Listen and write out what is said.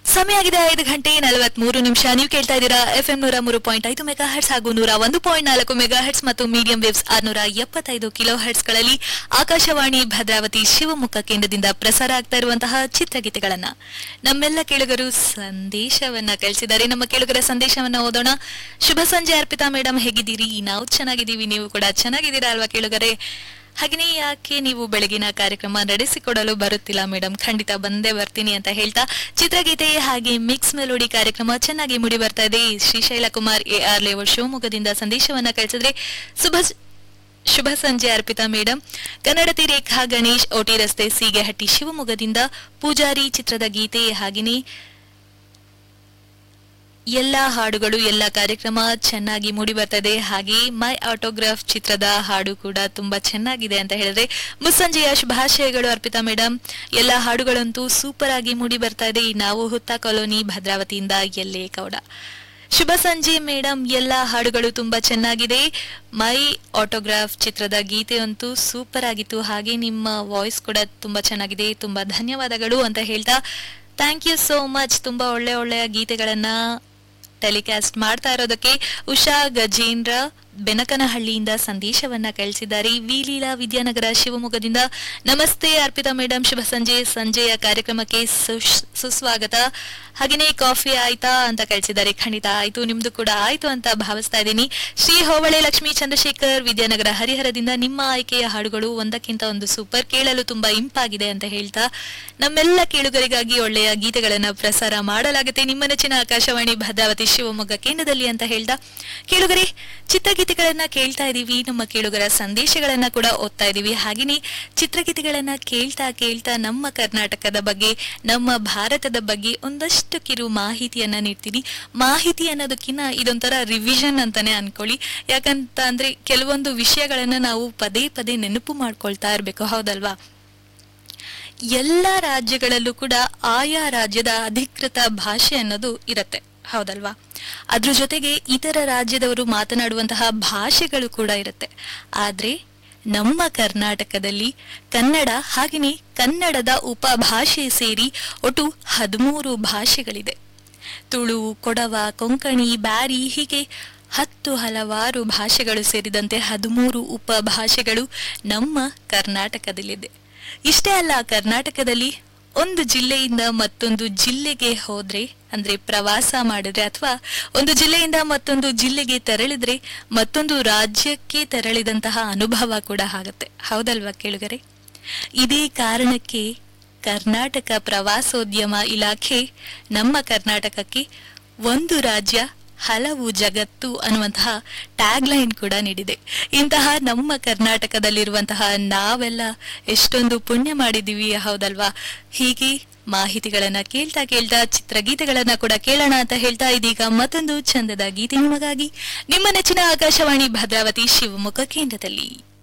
ಸಮಯ ಆಗಿದೆ ಐದು ಗಂಟೆ ನಲವತ್ಮೂರು ನಿಮಿಷ ನೀವು ಕೇಳ್ತಾ ಇದ್ದೀರಾ ಎಫ್ ಎಂ ನೂರ ಮೂರು ಪಾಯಿಂಟ್ ಐದು ಮೆಗಾ ಹರ್ಟ್ಸ್ ಹಾಗೂ ನೂರ ಒಂದು ಪಾಯಿಂಟ್ ನಾಲ್ಕು ಮೆಗಾ ಹರ್ಟ್ಸ್ ಮತ್ತು ಮೀಡಿಯಂ ವೇವ್ಸ್ ಆರ್ನೂರ ಎಪ್ಪತ್ತೈದು ಕಿಲೋ ಹರ್ಟ್ಸ್ ಗಳಲ್ಲಿ ಆಕಾಶವಾಣಿ ಭದ್ರಾವತಿ ಶಿವಮೊಗ್ಗ ಕೇಂದ್ರದಿಂದ ಪ್ರಸಾರ ಆಗ್ತಾ ಇರುವಂತಹ ಚಿತ್ರಗೀತೆಗಳನ್ನ ನಮ್ಮೆಲ್ಲ ಕೇಳುಗರು ಸಂದೇಶವನ್ನ ಕಳಿಸಿದ್ದಾರೆ ನಮ್ಮ ಕೇಳುಗರ ಸಂದೇಶವನ್ನ ಓದೋಣ ಶುಭ ಸಂಜೆ ಅರ್ಪಿತಾ ಮೇಡಮ್ ಹೇಗಿದ್ದೀರಿ ನಾವು ಚೆನ್ನಾಗಿದ್ದೀವಿ ನೀವು ಕೂಡ ಚೆನ್ನಾಗಿದ್ದೀರಾ ಅಲ್ವಾ ಕೇಳುಗರೆ ಹಾಗೆಯೇ ಯಾಕೆ ನೀವು ಬೆಳಗಿನ ಕಾರ್ಯಕ್ರಮ ನಡೆಸಿಕೊಡಲು ಬರುತ್ತಿಲ್ಲ ಮೇಡಮ್ ಖಂಡಿತ ಬಂದೇ ಬರ್ತೀನಿ ಅಂತ ಹೇಳ್ತಾ ಚಿತ್ರಗೀತೆ ಹಾಗೆ ಮಿಕ್ಸ್ ಮೆಲೋಡಿ ಕಾರ್ಯಕ್ರಮ ಚೆನ್ನಾಗಿ ಮೂಡಿ ಬರ್ತಾ ಇದೆ ಶ್ರೀಶೈಲ ಕುಮಾರ್ ಎ ಆರ್ ಲೇವರ್ ಶಿವಮೊಗ್ಗದಿಂದ ಸಂದೇಶವನ್ನ ಕಳಿಸಿದ್ರೆ ಶುಭ ಶುಭ ಸಂಜೆ ಅರ್ಪಿತಾ ಮೇಡಮ್ ಕನ್ನಡತಿ ರೇಖಾ ಗಣೇಶ್ ಓಟಿ ರಸ್ತೆ ಸೀಗೆಹಟ್ಟಿ ಶಿವಮೊಗ್ಗದಿಂದ ಪೂಜಾರಿ ಚಿತ್ರದ ಗೀತೆ ಹಾಗೆಯೇ ಎಲ್ಲ ಹಾಡುಗಳು ಎಲ್ಲ ಕಾರ್ಯಕ್ರಮ ಚೆನ್ನಾಗಿ ಮೂಡಿ ಬರ್ತದೆ ಹಾಗೆ ಮೈ ಆಟೋಗ್ರಾಫ್ ಚಿತ್ರದ ಹಾಡು ಕೂಡ ತುಂಬಾ ಚೆನ್ನಾಗಿದೆ ಅಂತ ಹೇಳಿದ್ರೆ ಮುಸ್ಸಂಜೆಯ ಶುಭಾಶಯಗಳು ಅರ್ಪಿತಾ ಮೇಡಮ್ ಎಲ್ಲ ಹಾಡುಗಳಂತೂ ಸೂಪರ್ ಆಗಿ ಮೂಡಿ ಬರ್ತಾ ಇದೆ ನಾವು ಹುತ್ತ ಕಾಲೋನಿ ಭದ್ರಾವತಿಯಿಂದ ಎಲ್ಲೇ ಕೌಡ ಶುಭ ಸಂಜೆ ಮೇಡಮ್ ಎಲ್ಲ ಹಾಡುಗಳು ತುಂಬಾ ಚೆನ್ನಾಗಿದೆ ಮೈ ಆಟೋಗ್ರಾಫ್ ಚಿತ್ರದ ಗೀತೆ ಅಂತೂ ಸೂಪರ್ ಆಗಿತ್ತು ಹಾಗೆ ನಿಮ್ಮ ವಾಯ್ಸ್ ಕೂಡ ತುಂಬಾ ಚೆನ್ನಾಗಿದೆ ತುಂಬಾ ಧನ್ಯವಾದಗಳು ಅಂತ ಹೇಳ್ತಾ ಥ್ಯಾಂಕ್ ಯು ಸೋ ಮಚ್ ತುಂಬಾ ಒಳ್ಳೆ ಒಳ್ಳೆಯ ಗೀತೆಗಳನ್ನ ಟೆಲಿಕಾಸ್ಟ್ ಮಾಡ್ತಾ ಇರೋದಕ್ಕೆ ಉಷಾ ಗಜೇಂದ್ರ ಬೆನಕನಹಳ್ಳಿಯಿಂದ ಸಂದೇಶವನ್ನ ಕಳಿಸಿದ್ದಾರೆ ವಿ ಲೀಲಾ ವಿದ್ಯಾನಗರ ಶಿವಮೊಗ್ಗದಿಂದ ನಮಸ್ತೆ ಅರ್ಪಿತಾ ಮೇಡಮ್ ಶುಭ ಸಂಜೆ ಸಂಜೆಯ ಕಾರ್ಯಕ್ರಮಕ್ಕೆ ಸುಶ್- ಸುಸ್ವಾಗತ ಹಾಗೆಯೇ ಕಾಫಿ ಆಯ್ತಾ ಅಂತ ಕಳಿಸಿದ್ದಾರೆ ಖಂಡಿತ ಆಯ್ತು ನಿಮ್ದು ಕೂಡ ಆಯ್ತು ಅಂತ ಭಾವಿಸ್ತಾ ಇದ್ದೀನಿ ಶ್ರೀ ಹೋಬಳೆ ಲಕ್ಷ್ಮೀ ಚಂದ್ರಶೇಖರ್ ವಿದ್ಯಾನಗರ ಹರಿಹರದಿಂದ ನಿಮ್ಮ ಆಯ್ಕೆಯ ಹಾಡುಗಳು ಒಂದಕ್ಕಿಂತ ಒಂದು ಸೂಪರ್ ಕೇಳಲು ತುಂಬಾ ಇಂಪಾಗಿದೆ ಅಂತ ಹೇಳ್ತಾ ನಮ್ಮೆಲ್ಲ ಕೇಳುಗರಿಗಾಗಿ ಒಳ್ಳೆಯ ಗೀತೆಗಳನ್ನ ಪ್ರಸಾರ ಮಾಡಲಾಗುತ್ತೆ ನಿಮ್ಮ ನೆಚ್ಚಿನ ಆಕಾಶವಾಣಿ ಭದ್ರಾವತಿ ಶಿವಮೊಗ್ಗ ಕೇಂದ್ರದಲ್ಲಿ ಅಂತ ಹೇಳ್ತಾ ಕೇಳುಗರೆ ಚಿತ್ರಗೀತೆಗಳನ್ನ ಕೇಳ್ತಾ ಇದೀವಿ ನಮ್ಮ ಕೇಳುಗರ ಸಂದೇಶಗಳನ್ನ ಕೂಡ ಓದ್ತಾ ಇದೀವಿ ಹಾಗೆಯೇ ಚಿತ್ರಗೀತೆಗಳನ್ನ ಕೇಳ್ತಾ ಕೇಳ್ತಾ ನಮ್ಮ ಕರ್ನಾಟಕದ ಬಗ್ಗೆ ನಮ್ಮ ಭಾರತದ ಬಗ್ಗೆ ಒಂದಷ್ಟು ಕಿರು ಮಾಹಿತಿಯನ್ನ ನೀಡ್ತೀನಿ ಮಾಹಿತಿ ಅನ್ನೋದಕ್ಕಿಂತ ಇದೊಂಥರ ರಿವಿಷನ್ ಅಂತಾನೆ ಅನ್ಕೊಳ್ಳಿ ಯಾಕಂತ ಅಂದ್ರೆ ಕೆಲವೊಂದು ವಿಷಯಗಳನ್ನ ನಾವು ಪದೇ ಪದೇ ನೆನಪು ಮಾಡ್ಕೊಳ್ತಾ ಇರ್ಬೇಕು ಹೌದಲ್ವಾ ಎಲ್ಲ ರಾಜ್ಯಗಳಲ್ಲೂ ಕೂಡ ಆಯಾ ರಾಜ್ಯದ ಅಧಿಕೃತ ಭಾಷೆ ಅನ್ನೋದು ಇರತ್ತೆ ಹೌದಲ್ವಾ ಅದ್ರ ಜೊತೆಗೆ ಇತರ ರಾಜ್ಯದವರು ಮಾತನಾಡುವಂತಹ ಭಾಷೆಗಳು ಕೂಡ ಇರುತ್ತೆ ಆದ್ರೆ ನಮ್ಮ ಕರ್ನಾಟಕದಲ್ಲಿ ಕನ್ನಡ ಹಾಗೆಯೇ ಕನ್ನಡದ ಉಪಭಾಷೆ ಸೇರಿ ಒಟ್ಟು ಹದಿಮೂರು ಭಾಷೆಗಳಿದೆ ತುಳು ಕೊಡವ ಕೊಂಕಣಿ ಬ್ಯಾರಿ ಹೀಗೆ ಹತ್ತು ಹಲವಾರು ಭಾಷೆಗಳು ಸೇರಿದಂತೆ ಹದಿಮೂರು ಉಪಭಾಷೆಗಳು ನಮ್ಮ ಕರ್ನಾಟಕದಲ್ಲಿದೆ ಇಷ್ಟೇ ಅಲ್ಲ ಕರ್ನಾಟಕದಲ್ಲಿ ಒಂದು ಜಿಲ್ಲೆಯಿಂದ ಮತ್ತೊಂದು ಜಿಲ್ಲೆಗೆ ಹೋದ್ರೆ ಅಂದ್ರೆ ಪ್ರವಾಸ ಮಾಡಿದ್ರೆ ಅಥವಾ ಒಂದು ಜಿಲ್ಲೆಯಿಂದ ಮತ್ತೊಂದು ಜಿಲ್ಲೆಗೆ ತೆರಳಿದ್ರೆ ಮತ್ತೊಂದು ರಾಜ್ಯಕ್ಕೆ ತೆರಳಿದಂತಹ ಅನುಭವ ಕೂಡ ಆಗುತ್ತೆ ಹೌದಲ್ವಾ ಕೇಳುಗರೆ ಇದೇ ಕಾರಣಕ್ಕೆ ಕರ್ನಾಟಕ ಪ್ರವಾಸೋದ್ಯಮ ಇಲಾಖೆ ನಮ್ಮ ಕರ್ನಾಟಕಕ್ಕೆ ಒಂದು ರಾಜ್ಯ ಹಲವು ಜಗತ್ತು ಅನ್ನುವಂತಹ ಟ್ಯಾಗ್ ಲೈನ್ ಕೂಡ ನೀಡಿದೆ ಇಂತಹ ನಮ್ಮ ಕರ್ನಾಟಕದಲ್ಲಿರುವಂತಹ ನಾವೆಲ್ಲ ಎಷ್ಟೊಂದು ಪುಣ್ಯ ಮಾಡಿದೀವಿ ಹೌದಲ್ವಾ ಹೀಗೆ ಮಾಹಿತಿಗಳನ್ನ ಕೇಳ್ತಾ ಕೇಳ್ತಾ ಚಿತ್ರಗೀತೆಗಳನ್ನ ಕೂಡ ಕೇಳೋಣ ಅಂತ ಹೇಳ್ತಾ ಇದೀಗ ಮತ್ತೊಂದು ಚಂದದ ಗೀತೆ ನಿಮಗಾಗಿ ನಿಮ್ಮ ನೆಚ್ಚಿನ ಆಕಾಶವಾಣಿ ಭದ್ರಾವತಿ ಶಿವಮೊಗ್ಗ ಕೇಂದ್ರದಲ್ಲಿ